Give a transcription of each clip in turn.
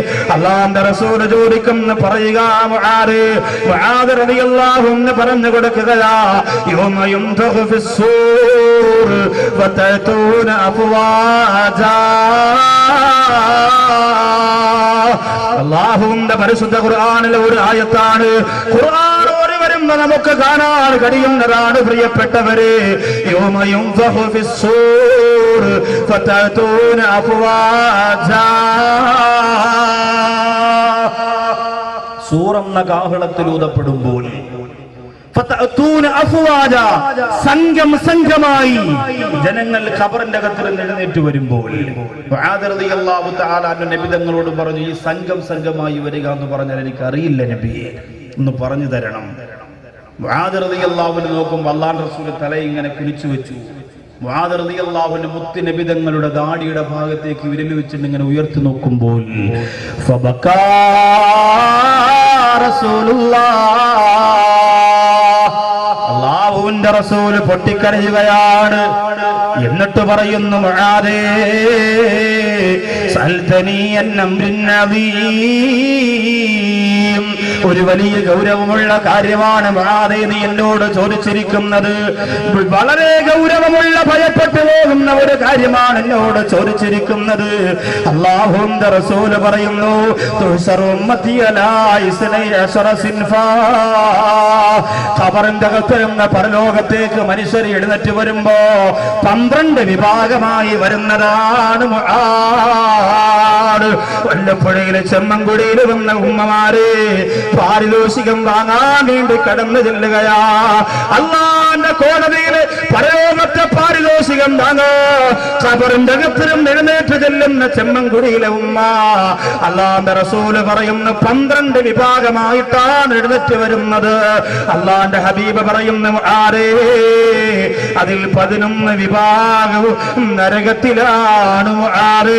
അള്ളാന്റെ റസൂൽ ചോദിക്കുന്ന പറയുക മുആദ് മുആദ് റളിയല്ലാഹു അൻഹു പറഞ്ഞു കൊടുക്കുകയാ യൗമ യുംതഖു ഫിസ്സൂർ വതതൂന അഫ്വാജാ അള്ളാഹുവിന്റെ പരിശുദ്ധ ഖുർആനിലെ ഒരു ആയത്താണ് ഖുർആൻ ഓടി വരുന്ന നമുക്ക് കാണാൻ കഴിയുന്നതാണ് പ്രിയപ്പെട്ടവരെ യൗമ യുംഫഖു ഫിസ്സൂർ ഫതതൂന അഫ്വാജാ സൂറെന്ന കാഹളത്തിൽ ഊതപ്പെടുമ്പോൾ ഫതഅതൂന അഫ്വാജ. സംഘം സംഘമായി ജനങ്ങൾ ഖബറിന്റെ അകത്ത് നിന്ന് എഴുന്നേറ്റ് വരുമ്പോൾ മുആദ് റളിയല്ലാഹു തആല അൻഹു നബി തങ്ങളോട് പറഞ്ഞു ഈ സംഘം സംഘമായി വരിക എന്ന് പറഞ്ഞാൽ എനിക്ക് അറിയില്ല നബിയെ ഒന്ന് പറഞ്ഞു തരണം മുആദ് റളിയല്ലാഹു അൻഹു നോക്കുമ്പോൾ അല്ലാഹു റസൂൽ തല ഇങ്ങനെ കുനിച്ചു വെച്ചു മുആദ് റളിയല്ലാഹു അൻഹു മുത്ത് നബി തങ്ങളുടെ ദാടിയുടെ ഭാഗത്തേക്ക് വിരൽ വെച്ചിട്ട് ഇങ്ങനെ ഉയർത്തി നോക്കുമ്പോൾ ഫബക്കാ റസൂലുള്ളാഹ് അള്ളാഹുവിന്റെ റസൂല് പൊട്ടിക്കരയുകയാണ് എന്നിട്ട് പറയുന്നു മുആദേ സൽതനീ അൻ അംരിൻ അദീം. ഒരു വലിയ ഗൗരവമുള്ള കാര്യമാണ് മുആദേ നീ എന്നോട് ചോദിച്ചിരിക്കുന്നത് വളരെ ഗൗരവമുള്ള ഭയപ്പെട്ടു പോകുന്ന ഒരു കാര്യമാണ് എന്നോട് ചോദിച്ചിരിക്കുന്നത് അള്ളാഹുവിന്റെ റസൂല് പറയുന്നു തുഹ്ശറു ഉമ്മത്തി അലാ ഇസ്നൈ അശറ സിൻഫാ. ഖബറിന്റെ അകത്തിരുന്ന പരലോകത്തേക്ക് മനുഷ്യർ എഴുന്നേറ്റ് വരുമ്പോ പന്ത്രണ്ട് വിഭാഗമായി വരുന്നതാണ് മുആദ്. വല്ലപ്പുഴയിലെ ചെമ്മൻകുടിയിൽ വന്ന ഉമ്മമാരെ പാരിതോഷികം വാങ്ങാൻ വേണ്ടി കടന്നു ചെല്ലുകയാ അള്ളാന്റെ കോടതിയില് പരലോകത്തെ പാരിതോഷികം വാങ്ങാ ഖബറിന്റെ അകത്തിലും എഴുന്നേറ്റ് ചെല്ലുന്ന ചെമ്മൻകുടിയിലെ ഉമ്മ അള്ളാന്റെ റസൂല് പറയുന്ന പന്ത്രണ്ട് വിഭാഗമായിട്ടാണ് എഴുന്നേറ്റ് വരുന്നത് അള്ളാന്റെ ഹബീബ് പറയുന്ന ആരേ അതിൽ പതിനൊന്ന് വിഭാഗവും നരകത്തിലാണ് ആരേ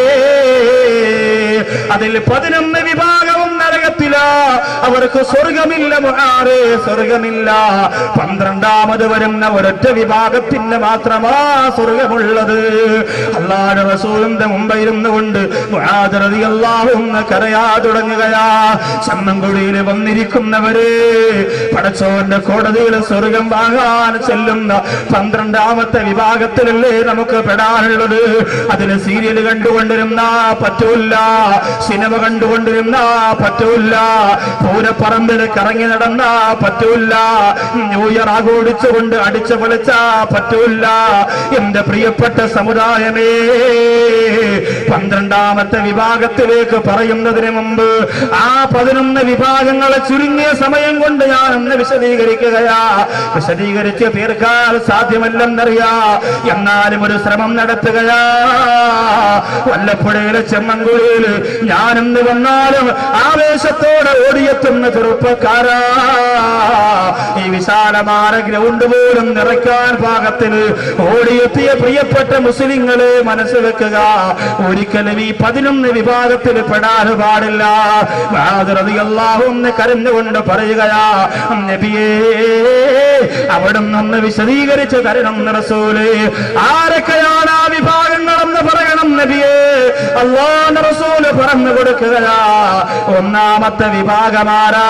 അതിൽ പതിനൊന്ന് വിഭാഗവും നരകത്തില അവർക്ക് സ്വർഗമില്ല മുഹാറേ സ്വർഗമില്ല പന്ത്രണ്ടാമത് വരുന്ന ഒരൊറ്റ വിഭാഗത്തിന് മാത്രമാ സ്വർഗമുള്ളത് അള്ളാഹ് റസൂലിന്റെ മുമ്പ് ഇരുന്നു കൊണ്ട് അള്ളാഹും കരയാ തുടങ്ങുകയാ ചമ്മൻകുഴിയിൽ വന്നിരിക്കുന്നവര് പടച്ചോന്റെ കോടതിയിൽ സ്വർഗം വാങ്ങാൻ ചെല്ലുന്ന പന്ത്രണ്ടാമത്തെ വിഭാഗത്തിലല്ലേ നമുക്ക് പെടാനുള്ളത് അതിന് സീരിയൽ കണ്ടുകൊണ്ടിരുന്ന പറ്റൂല സിനിമ കണ്ടുകൊണ്ടിരുന്ന പറ്റൂല പൂരപ്പറമ്പിൽ കറങ്ങി നടന്ന പറ്റൂല ന്യൂ ഇയർ ആഘോഷിച്ചുകൊണ്ട് അടിച്ചു പൊളിച്ച പറ്റൂല എന്റെ പ്രിയപ്പെട്ട സമുദായമേ പന്ത്രണ്ടാമത്തെ വിഭാഗത്തിലേക്ക് പറയുന്നതിന് മുമ്പ് ആ പതിനൊന്ന് വിഭാഗങ്ങളെ ചുരുങ്ങിയ സമയം കൊണ്ട് ഞാൻ ഒന്ന് വിശദീകരിക്കുകയാ വിശദീകരിച്ച് തീർക്കാൻ സാധ്യമല്ലെന്നറിയാ എന്നാലും ഒരു ശ്രമം നടത്തുകയാ വല്ലപ്പുഴയിലെ ചെമ്മൻകുഴിയിൽ ഞാനെന്ന് വന്നാലും ആവേശത്തോടെ ഓടിയെത്തുന്ന ചെറുപ്പക്കാരാ ഈ വിശാലമായ ഗ്രൗണ്ട് പോലും നിറയ്ക്കാൻ പാകത്തിന് ഓടിയെത്തിയ പ്രിയപ്പെട്ട മുസ്ലിങ്ങളെ മനസ്സ് വെക്കുക ഒരിക്കലും ഈ പതിനൊന്ന് വിഭാഗത്തിൽ പെടാൻ പാടില്ല അള്ളാഹുന്ന് കരഞ്ഞുകൊണ്ട് പറയുകയാ നബിയേ അവിടുന്ന് ഒന്ന് വിശദീകരിച്ച് തരണം റസൂല് ആരൊക്കെയാണ് ആ വിഭാഗങ്ങളെന്ന് പറയണം നബിയേ അള്ളാഹ് റസൂല് പറഞ്ഞു കൊടുക്കുകയാ ഒന്നാമത്തെ വിഭാഗമാരാ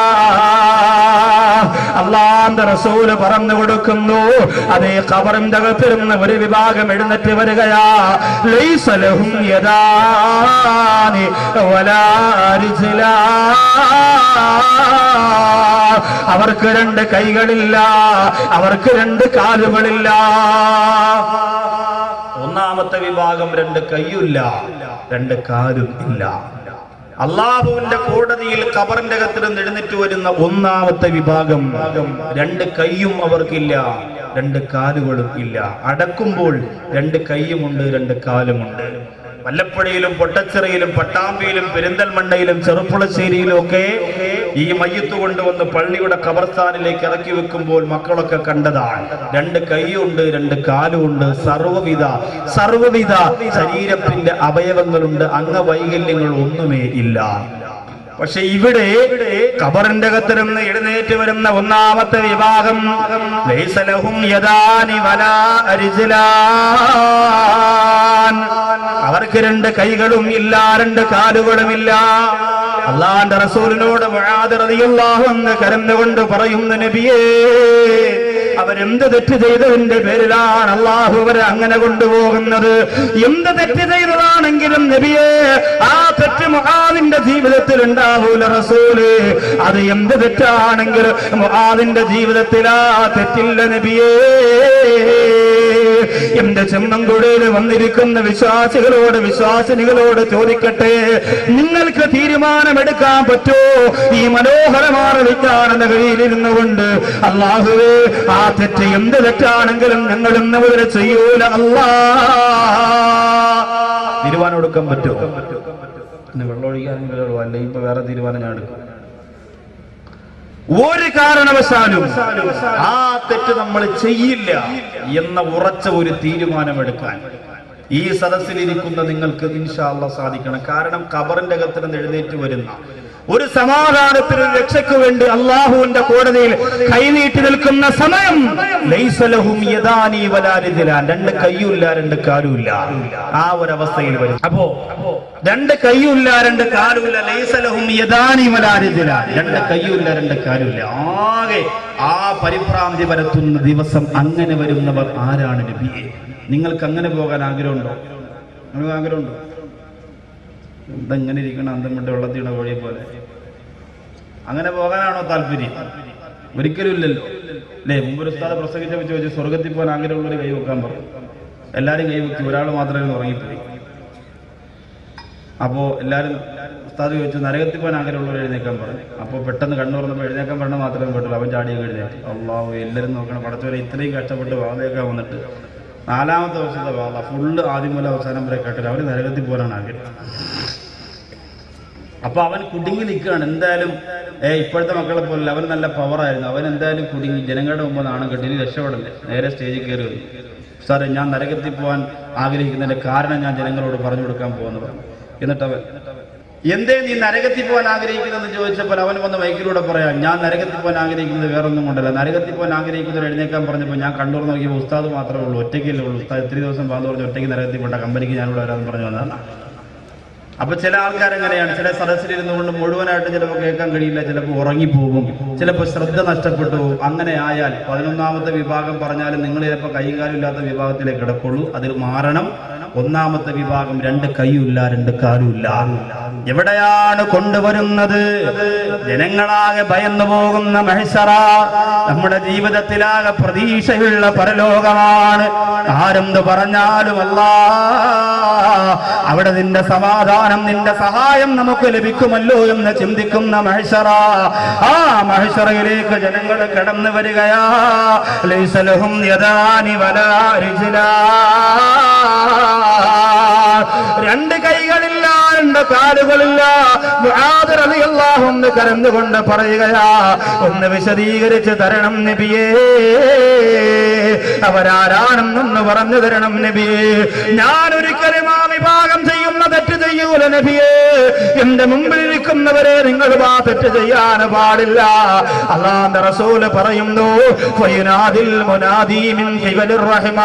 അള്ളാന്റെ റസൂല് പറഞ്ഞു കൊടുക്കുന്നു അതേ ഖബറിന്റെ അകത്തിരുന്ന ഒരു വിഭാഗം എഴുന്നേറ്റ് വരികയാ ലൈസലഹും യദാനി വലാ റിജ്ലാ. അവർക്ക് രണ്ട് കൈകളില്ല അവർക്ക് രണ്ട് കാലുകളില്ല ഒന്നാമത്തെ വിഭാഗം രണ്ട് കൈയില്ല രണ്ട് കാലും ഇല്ല അള്ളാഹുവിന്റെ കോടതിയിൽ കബറിന്റെ അകത്തിൽ നിന്ന് എഴുന്നേറ്റ് വരുന്ന ഒന്നാമത്തെ വിഭാഗം രണ്ട് കൈയും അവർക്കില്ല രണ്ട് കാലുകളും ഇല്ല അടക്കുമ്പോൾ രണ്ട് കൈയുമുണ്ട് രണ്ട് കാലുമുണ്ട് വല്ലപ്പുഴയിലും പൊട്ടച്ചിറയിലും പട്ടാമ്പിയിലും പെരിന്തൽമണ്ണയിലും ചെറുപ്പുളശ്ശേരിയിലും ഒക്കെ ഈ മയ്യത്ത് കൊണ്ടുവന്ന് പള്ളിയുടെ കബർസ്ഥാനിലേക്ക് ഇറക്കി വെക്കുമ്പോൾ മക്കളൊക്കെ കണ്ടതാണ് രണ്ട് കൈയുണ്ട് രണ്ട് കാലുണ്ട് സർവവിധ സർവവിധ ശരീരത്തിന്റെ അവയവങ്ങളുണ്ട് അംഗവൈകല്യങ്ങൾ ഒന്നുമേ ഇല്ല പക്ഷെ ഇവിടെ ഖബറിന്റെ അകത്ത് നിന്ന് എഴുന്നേറ്റ് വരുന്ന ഒന്നാമത്തെ വിഭാഗം ലൈസ ലഹും യദാനി വലാ അരിജ്ലാൻ. അവർക്ക് രണ്ട് കൈകളും ഇല്ല രണ്ട് കാലുകളും ഇല്ല അള്ളാന്റെ റസൂലിനോട് മുആദ് റളിയല്ലാഹു അൻഹു കരന്നുകൊണ്ട് പറയുന്നു നബിയേ അവരെന്ത് തെറ്റ് ചെയ്തതിന്റെ പേരിലാണ് അള്ളാഹു അവരെ അങ്ങനെ കൊണ്ടുപോകുന്നത് എന്ത് തെറ്റ് ചെയ്തതാണെങ്കിലും നബിയെ ആ തെറ്റ് മുഹാദിന്റെ ജീവിതത്തിൽ ഉണ്ടാവൂല റസൂല് അത് എന്ത് തെറ്റാണെങ്കിലും മുഹാദിന്റെ ജീവിതത്തിൽ ആ തെറ്റില്ല നബിയേ എന്റെ ചെമ്മൻകുടയിൽ വന്നിരിക്കുന്ന വിശ്വാസികളോട് വിശ്വാസിനികളോട് ചോദിക്കട്ടെ നിങ്ങൾക്ക് തീരുമാനമെടുക്കാൻ പറ്റോ ഈ മനോഹരമായ വിജ്ഞാനന്റെ കയ്യിലിരുന്നു കൊണ്ട് അള്ളാഹുവേ ആ തെറ്റ് എന്ത് തെറ്റാണെങ്കിലും ഞങ്ങൾ ഇന്ന് മുതൽ ചെയ്യൂല അല്ലാ തീരുമാനം എടുക്കാൻ പറ്റുമോ വെള്ളം ഒഴിക്കാനെങ്കിലും അല്ല ഇപ്പൊ വേറെ തീരുമാനം ഞാൻ എടുക്കും ഒരു കാരണവശാലും ആ തെറ്റ് നമ്മൾ ചെയ്യില്ല എന്ന ഉറച്ച ഒരു തീരുമാനമെടുക്കാൻ ഈ സദസ്സിലിരിക്കുന്ന നിങ്ങൾക്ക് ഇൻഷാല്ല സാധിക്കണം കാരണം ഖബറിന്റെ അകത്ത് നിന്ന് എഴുന്നേറ്റ് വരുന്ന ഒരു സമാധാനത്തിന് രക്ഷയ്ക്ക് വേണ്ടി അള്ളാഹുവിന്റെ കോടതിയിൽ കൈനീട്ടി നിൽക്കുന്ന സമയം ലൈസലഹും യദാനി വലാരിദിലാൻ രണ്ട് കയ്യുമില്ല രണ്ട് കാലുമില്ല ആ ഒരു അവസ്ഥയിൽ വരും അപ്പോ രണ്ട് കയ്യുമില്ല രണ്ട് കാലുമില്ല ലൈസലഹും യദാനി വലാരിദിലാൻ രണ്ട് കയ്യുമില്ല രണ്ട് കാലുമില്ല ആകെ ആ പരിഭ്രാന്തി പരത്തുന്ന ദിവസം അങ്ങനെ വരുന്നവർ ആരാണ് നബിയെ നിങ്ങൾക്ക് അങ്ങനെ പോകാൻ ആഗ്രഹമുണ്ടോ നിങ്ങൾക്ക് ആഗ്രഹമുണ്ടോ എന്തെങ്ങനെ ഇരിക്കണം അന്തം വിട്ട് വെള്ളത്തിയുടെ കോഴിയെ പോലെ അങ്ങനെ പോകാനാണോ താല്പര്യം ഒരിക്കലും ഇല്ലല്ലോ അല്ലേ മുമ്പ് ഒരു ഉസ്താദ് പ്രസംഗിച്ചപ്പോൾ ചോദിച്ചു സ്വർഗത്തിൽ പോകാൻ ആഗ്രഹമുള്ളവർ കൈ വെക്കാൻ പറഞ്ഞു എല്ലാവരും കൈ വെക്കി ഒരാൾ മാത്രമേ ഉറങ്ങിപ്പോയി അപ്പോ എല്ലാവരും ഉസ്താദ് ചോദിച്ചു നരകത്തിൽ പോകാൻ ആഗ്രഹമുള്ളവർ എഴുന്നേക്കാൻ പറഞ്ഞു അപ്പോൾ പെട്ടെന്ന് കണ്ണു തുറന്നപ്പോൾ എഴുന്നേക്കാൻ പറഞ്ഞ മാത്രമേ പറ്റുള്ളൂ അവൻ ചാടിയൊക്കെ എഴുന്നേറ്റ് അള്ളാഹു എല്ലാവരും നോക്കണം പടച്ചവരെ ഇത്രയും കഷ്ടപ്പെട്ട് വാതയൊക്കെ വന്നിട്ട് നാലാമത്തെ വർഷത്തെ വാത ഫുള്ള് ആദ്യം മുതൽ അവസാനം വരെ കേട്ടില്ല അവന് നരകത്തിൽ പോകാനാണ് ആഗ്രഹം അപ്പൊ അവൻ കുടുങ്ങി നിൽക്കുകയാണ് എന്തായാലും ഏ ഇപ്പോഴത്തെ മക്കളെ പോലെ അവൻ നല്ല പവറായിരുന്നു അവൻ എന്തായാലും കുടുങ്ങി ജനങ്ങളുടെ മുമ്പ് നാണം കെട്ടി ഇനി രക്ഷപ്പെടല്ലേ നേരെ സ്റ്റേജിൽ കയറി വന്നു സാറേ ഞാൻ നരകത്തിൽ പോകാൻ ആഗ്രഹിക്കുന്നതിന്റെ കാരണം ഞാൻ ജനങ്ങളോട് പറഞ്ഞു കൊടുക്കാൻ പോകുന്നു പറഞ്ഞു എന്നിട്ട് അവൻ എന്തേ നീ നരകത്തിൽ പോകാൻ ആഗ്രഹിക്കുന്നതെന്ന് ചോദിച്ചപ്പോൾ അവൻ വന്ന് മൈക്കിലൂടെ പറയാം ഞാൻ നരകത്തിൽ പോകാൻ ആഗ്രഹിക്കുന്നത് വേറൊന്നും കൊണ്ടല്ല നരകത്തിൽ പോകാൻ ആഗ്രഹിക്കുന്നവർ എഴുന്നേക്കാൻ പറഞ്ഞപ്പോൾ ഞാൻ കണ്ണൂർ നോക്കിയപ്പോൾ ഉസ്താദ് മാത്രമേ ഉള്ളൂ ഒറ്റയ്ക്കല്ലേ ഉള്ളൂ ഉസ്താദ് ഇത്രയും ദിവസം പാന്ന് പറഞ്ഞ് ഒറ്റയ്ക്ക് നരകത്തിൽ പോണ്ട കമ്പനിക്ക് ഞാനിവിടെ വരാമെന്ന് പറഞ്ഞു വന്നതാണ് അപ്പൊ ചില ആൾക്കാർ എങ്ങനെയാണ് ചില സദസ്സിലിരുന്നു കൊണ്ട് മുഴുവനായിട്ട് ചിലപ്പോൾ കേൾക്കാൻ കഴിയില്ല ചിലപ്പോൾ ഉറങ്ങിപ്പോകും ചിലപ്പോൾ ശ്രദ്ധ നഷ്ടപ്പെട്ടു പോകും അങ്ങനെ ആയാൽ പതിനൊന്നാമത്തെ വിഭാഗം പറഞ്ഞാലും നിങ്ങൾ ചിലപ്പോൾ കൈയും കാലും ഇല്ലാത്ത വിഭാഗത്തിലേക്ക് കിടക്കുള്ളൂ അതിൽ മാറണം ഒന്നാമത്തെ വിഭാഗം രണ്ട് കൈയുമില്ല രണ്ട് കാലുമില്ല എവിടെയാണ് കൊണ്ടുവരുന്നത് ജനങ്ങളാകെ ഭയന്നു പോകുന്ന മഹസറ നമ്മുടെ ജീവിതത്തിലാകെ പ്രതീക്ഷയുള്ള പരലോകമാണ് ആരെന്ത് പറഞ്ഞാലും അല്ലാ അവിടെ നിന്റെ സമാധാനം നിന്റെ സഹായം നമുക്ക് ലഭിക്കുമല്ലോ എന്ന് ചിന്തിക്കുന്ന മഹസറ ആ മഹസറയിലേക്ക് ജനങ്ങൾ കടന്നു വരികയാ ലൈസലഹും യദാനി വലാ രിജ്ലാ രണ്ട് കൈകളില്ല രണ്ട് കാലുകളില്ല മുആദ് റളിയല്ലാഹു അൻഹു കരന്നുകൊണ്ട് പറയുകയാ ഒന്ന് വിശദീകരിച്ച് തരണം നബിയേ അവരാരാണെന്നൊന്ന് പറഞ്ഞു തരണം നബിയേ ഞാൻ ഒരിക്കലും ആ വിഭാഗം ചെയ്യുന്ന തെറ്റ് ചെയ്യൂല നബിയേ എന്റെ മുമ്പിൽ ഇരിക്കുന്നവരെ നിങ്ങൾ ആ തെറ്റ് ചെയ്യാൻ പാടില്ല അള്ളാന്റെ റസൂല് പറയുന്നു ഫയുനാദിൽ മുനാദി മിൻ ഖിബലിർ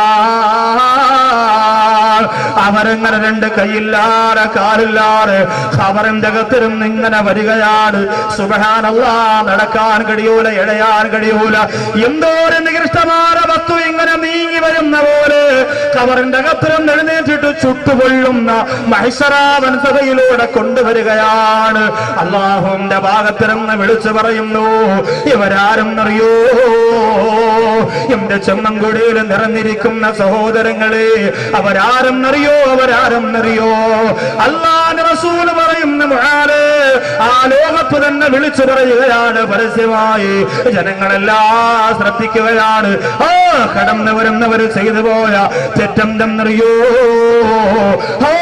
റഹ്മാൻ അവരങ്ങനെ രണ്ട് കൈയില്ലാതെ കാലില്ലാതെ ഖബറിന്റെ അകത്തിരുന്ന് ഇങ്ങനെ വരികയാണ് സുബഹാനല്ലാ നടക്കാൻ കഴിയൂല ഇഴയാൻ കഴിയൂല എന്തോ ഒരു നികൃഷ്ടമായ വസ്തു ഇങ്ങനെ നീങ്ങി വരുന്ന പോലെ ഖബറിന്റെ അകത്തിരുന്ന് എഴുന്നേറ്റിട്ട് ചുട്ടുപൊള്ളുന്ന മഹിഷറാവൻ സഭയിലൂടെ കൊണ്ടുവരികയാണ് അള്ളാഹുവിന്റെ ഭാഗത്തിരുന്ന് വിളിച്ചു പറയുന്നു ഇവരാരും അറിയോ എന്റെ ചെമ്മൻകുടിയിൽ നിറഞ്ഞിരിക്കുന്ന സഹോദരങ്ങളെ അവരാരും അറിയോ അവരാരും അറിയോ അള്ളാന്റെ റസൂല് പറയുന്ന മുഹാല് ആ ലോകത്ത് തന്നെ വിളിച്ചു പറയുകയാണ് പരസ്യമായി ജനങ്ങളെല്ലാം ശ്രദ്ധിക്കുകയാണ് ആ കടന്നു വരുന്നവർ ചെയ്തു പോയ തെറ്റെന്തെന്നറിയോ ആ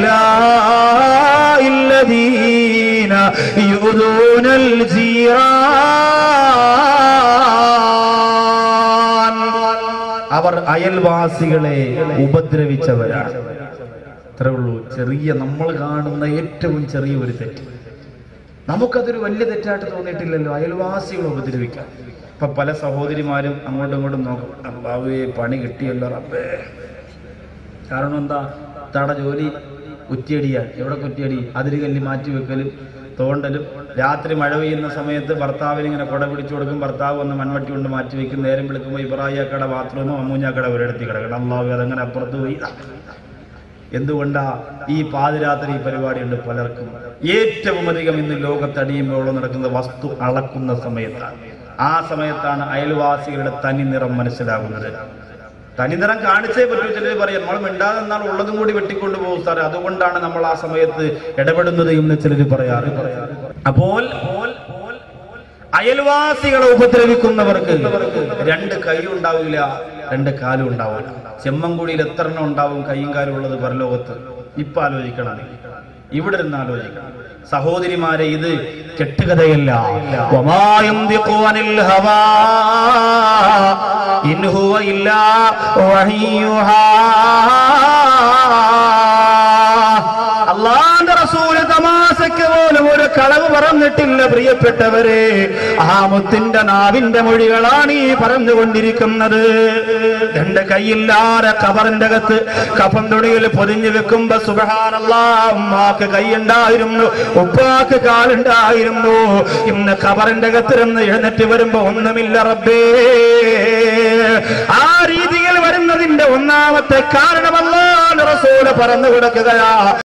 أولئك الذين يؤذون الجيران അവർ അയൽവാസികളെ ഉപദ്രവിച്ചവരാണ് അത്രേ ഉള്ളൂ ചെറിയ നമ്മൾ കാണുന്ന ഏറ്റവും ചെറിയ ഒരു തെറ്റ് നമുക്കതൊരു വലിയ തെറ്റായിട്ട് തോന്നിയിട്ടില്ലല്ലോ അയൽവാസികളെ ഉപദ്രവിക്കാം ഇപ്പൊ പല സഹോദരിമാരും അങ്ങോട്ടും ഇങ്ങോട്ടും നോക്കും അള്ളാവേ പണി കിട്ടിയല്ലോ റബ്ബേ കാരണം എന്താ തട ജോലി കുറ്റിയടിയാണ് എവിടെ കുറ്റിയടി അതിര് കല്ലി മാറ്റി വെക്കലും തോണ്ടലും രാത്രി മഴ പെയ്യുന്ന സമയത്ത് ഭർത്താവിന് ഇങ്ങനെ കുട പിടിച്ചു കൊടുക്കും ഭർത്താവ് വന്ന് മൺവട്ടി കൊണ്ട് മാറ്റി വെക്കും നേരം വിളിക്കുമ്പോൾ ഇബ്രാഹിയക്കട ബാത്റൂമോ അമ്മൂഞ്ഞാക്കട ഒരിടത്തി കിടക്കണം അള്ളാഹു അതങ്ങനെ അപ്പുറത്ത് പോയി എന്തുകൊണ്ടാ ഈ പാതിരാത്രി ഈ പരിപാടിയുണ്ട് പലർക്കും ഏറ്റവും അധികം ഇന്ന് ലോകത്തടിയുമ്പോൾ നടക്കുന്ന വസ്തു അളക്കുന്ന സമയത്താണ് ആ സമയത്താണ് അയൽവാസികളുടെ തനി നിറം മനസ്സിലാകുന്നത് തനിനിറം കാണിച്ചേ പറ്റൂ ചിലർ പറയും നമ്മൾ മിണ്ടാതെ എന്നാൽ ഉള്ളതും കൂടി വെട്ടിക്കൊണ്ടു പോകും സാറേ അതുകൊണ്ടാണ് നമ്മൾ ആ സമയത്ത് ഇടപെടുന്നത് എന്ന് ചിലർ പറയാറ് അപ്പോൾ അയൽവാസികളെ ഉപദ്രവിക്കുന്നവർക്ക് രണ്ട് കൈ ഉണ്ടാവില്ല രണ്ട് കാലും ഉണ്ടാവില്ല ചെമ്മൻകുടിയിൽ എത്ര എണ്ണം ഉണ്ടാവും കൈയും കാലും ഉള്ളത് പരലോകത്ത് ഇപ്പൊ ആലോചിക്കണം നീ. ഇവിടെ നിന്ന് ആലോചിക്കണം സഹോദരിമാരെ ഇത് കെട്ടുകഥയല്ല വമാ യന്തിഖു അനിൽ ഹവാ ഇൻ ഹുവ ഇല്ലാ വഹയ്യുഹാ അള്ളാന്റെ റസൂല് തമാശയ്ക്ക് പോലും ഒരു കളവ് പറഞ്ഞിട്ടില്ല പ്രിയപ്പെട്ടവരെ ആ മുത്തിന്റെ നാവിന്റെ മൊഴികളാണ് ഈ പറഞ്ഞുകൊണ്ടിരിക്കുന്നത് എന്റെ കൈയില്ലാതെ കബറിന്റെ അകത്ത് കഫം തുണിയിൽ പൊതിഞ്ഞു വെക്കുമ്പോ സുബഹാനല്ലാ ഉമ്മാക്ക് കൈയുണ്ടായിരുന്നു ഉപ്പാക്ക് കാലുണ്ടായിരുന്നു ഇന്ന് കബറിന്റെ അകത്തിരുന്ന് എഴുന്നേറ്റ് വരുമ്പോ ഒന്നുമില്ല റബ്ബേ ആ രീതിയിൽ വരുന്നതിന്റെ ഒന്നാമത്തെ കാരണമല്ല റസൂല് പറഞ്ഞു കിടക്കുകയാ